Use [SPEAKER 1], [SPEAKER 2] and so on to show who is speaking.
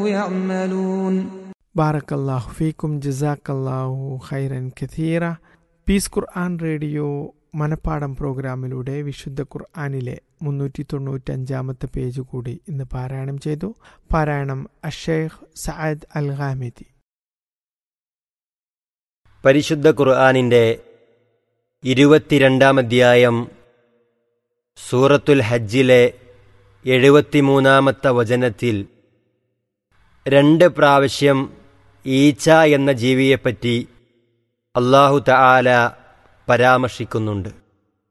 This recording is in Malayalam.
[SPEAKER 1] يعملون
[SPEAKER 2] ബാറക്കല്ലാഹു ഫീക്കും ജസാക്കല്ലാഹു ഖൈറൻ കഥീറ പീസ് ഖുർആൻ റേഡിയോ മനപ്പാടം പ്രോഗ്രാമിലൂടെ വിശുദ്ധ ഖുർആാനിലെ മുന്നൂറ്റി തൊണ്ണൂറ്റഞ്ചാമത്തെ പേജ് കൂടി ഇന്ന് പാരായണം ചെയ്തു പാരായണം അഷേഖ് സഅദ് അൽ ഖാമിദി
[SPEAKER 3] പരിശുദ്ധ ഖുർആാനിൻ്റെ ഇരുപത്തിരണ്ടാം അധ്യായം സൂറത്തുൽ ഹജ്ജിലെ എഴുപത്തിമൂന്നാമത്തെ വചനത്തിൽ രണ്ട് പ്രാവശ്യം ഈച്ച എന്ന ജീവിയെപ്പറ്റി അള്ളാഹു തആല പരാമർശിക്കുന്നുണ്ട്